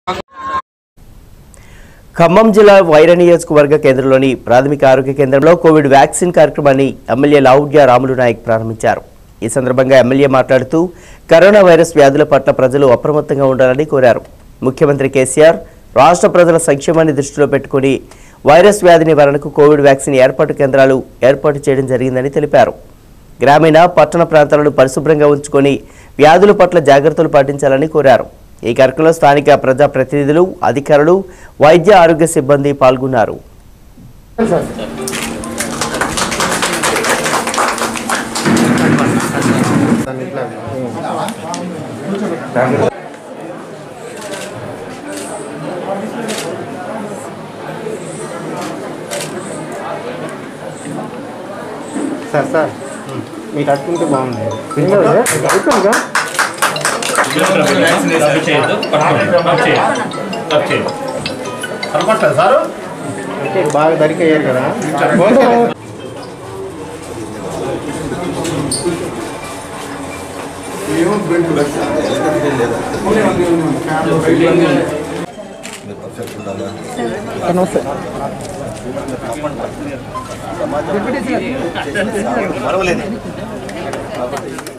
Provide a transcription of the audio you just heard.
ఖమ్మం జిల్లా వైరా నియోజకవర్గ కేంద్రంలోని ప్రాథమిక ఆరోగ్య కేంద్రంలో కోవిడ్ వ్యాక్సిన్ కార్యక్రమాన్ని ఎమ్మెల్యే లావుడ్య రాములు నాయక్ ప్రారంభించారు ఈ సందర్భంగా ఎమ్మెల్యే మాట్లాడుతూ కరోనా వైరస్ వ్యాధుల పట్ల ప్రజలు అప్రమత్తంగా ఉండాలని కోరారు ముఖ్యమంత్రి కేసీఆర్ రాష్ట్ర ప్రజల సంక్షేమాన్ని దృష్టిలో పెట్టుకుని వైరస్ వ్యాధి నివారణకు కోవిడ్ వ్యాక్సిన్ ఏర్పాటు కేంద్రాలు ఏర్పాటు చేయడం జరిగిందని తెలిపారు గ్రామీణ పట్టణ ప్రాంతాలను పరిశుభ్రంగా ఉంచుకొని వ్యాధుల పట్ల జాగ్రత్తలు పాటించాలని కోరారు ఈ కార్యక్రమంలో స్థానిక ప్రజాప్రతినిధులు అధికారులు వైద్య ఆరోగ్య సిబ్బంది పాల్గొన్నారు సార్ సార్ మీరు కట్టుకుంటే బాగుంది కనపట్లేదు సారు అంటే బాగా దరికి అయ్యారు కదా పర్వాలేదు